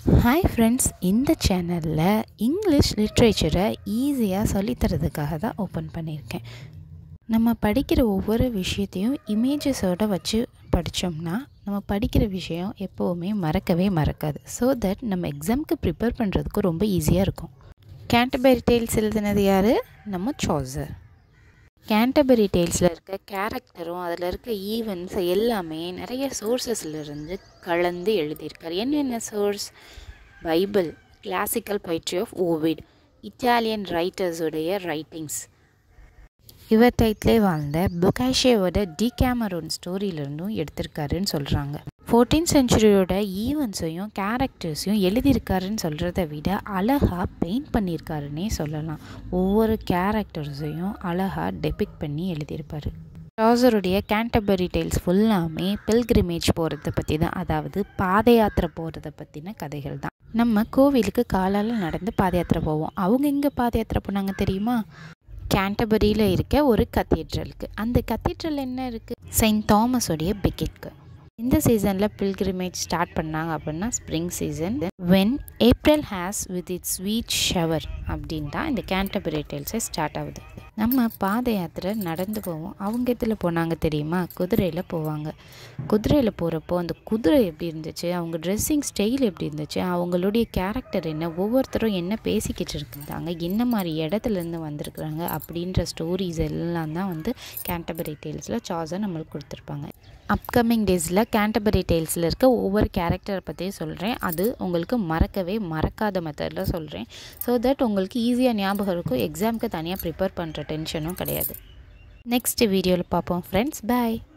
hi friends இந்த சேனலில் English லிட்ரேச்சரை ஈஸியாக சொல்லித்தரதுக்காக தான் ஓப்பன் பண்ணியிருக்கேன் நம்ம படிக்கிற ஒவ்வொரு விஷயத்தையும் இமேஜஸோடு வச்சு படித்தோம்னா நம்ம படிக்கிற விஷயம் எப்போவுமே மறக்கவே மறக்காது ஸோ தட் நம்ம எக்ஸாமுக்கு ப்ரிப்பேர் பண்ணுறதுக்கு ரொம்ப ஈஸியாக இருக்கும் கேண்டபரி டேல்ஸ் எழுதுனது யார் நம்ம சாசர் கேண்டபரி டேல்ஸில் இருக்க கேரக்டரும் அதில் இருக்க ஈவெண்ட்ஸ் எல்லாமே நிறைய சோர்சஸ்லேருந்து கலந்து எழுதியிருக்கார் என்னென்ன source Bible classical poetry of Ovid Italian ரைட்டர்ஸுடைய ரைட்டிங்ஸ் இவற்றைத்திலே வாழ்ந்த பொகாஷியோட டிகேமரோன் ஸ்டோரியிலிருந்தும் எடுத்திருக்காருன்னு சொல்கிறாங்க ஃபோர்டீன் செஞ்சுரியோட ஈவெண்ட்ஸையும் கேரக்டர்ஸையும் எழுதியிருக்காருன்னு சொல்கிறத விட அழகாக பெயிண்ட் பண்ணியிருக்காருன்னே சொல்லலாம் ஒவ்வொரு கேரக்டர்ஸையும் அழகாக டெபிக் பண்ணி எழுதியிருப்பார் ராசருடைய கேண்டபரி டெய்ல்ஸ் ஃபுல்லாமே பில்கிரிமேஜ் போகிறத பற்றி தான் அதாவது பாத யாத்திரை போகிறத பற்றின கதைகள் தான் நம்ம கோவிலுக்கு காலால் நடந்து பாத யாத்திரை போவோம் அவங்க எங்கே பாத யாத்திரை போனாங்க தெரியுமா கேண்டபரியில் இருக்க ஒரு கத்தீட்ரலுக்கு அந்த கத்தீட்ரல் என்ன இருக்குது செயின்ட் தாமஸோடைய பிக்கெட்க்கு இந்த சீசனில் பில்கிரிமேஜ் ஸ்டார்ட் பண்ணாங்க அப்படின்னா spring season when April has with its sweet shower அப்படின்னு தான் இந்த கேண்டபரி டெல்ஸே ஸ்டார்ட் ஆகுது நம்ம பாத யாத்திரை நடந்து போவோம் அவங்க இதில் போனாங்க தெரியுமா குதிரையில் போவாங்க குதிரையில் போகிறப்போ அந்த குதிரை எப்படி இருந்துச்சு அவங்க ட்ரெஸ்ஸிங் ஸ்டைல் எப்படி இருந்துச்சு அவங்களுடைய கேரக்டர் என்ன ஒவ்வொருத்தரும் என்ன பேசிக்கிட்டு இருந்தாங்க என்ன மாதிரி இடத்துலேருந்து வந்திருக்குறாங்க அப்படின்ற ஸ்டோரிஸ் எல்லாம் தான் வந்து கேண்டபரி டேல்ஸில் சாஸை நம்மளுக்கு கொடுத்துருப்பாங்க அப்கமிங் டேஸில் கேண்டபரி டேல்ஸில் இருக்க ஒவ்வொரு கேரக்டரை பற்றியும் சொல்கிறேன் அது உங்களுக்கு மறக்கவே மறக்காத மெத்தடில் சொல்கிறேன் ஸோ தட் உங்களுக்கு ஈஸியாக ஞாபகம் இருக்கும் எக்ஸாமுக்கு தனியாக ப்ரிப்பேர் பண்ணுற டென்ஷனும் கிடையாது நெக்ஸ்ட் வீடியோவில் பார்ப்போம் ஃப்ரெண்ட்ஸ் பாய்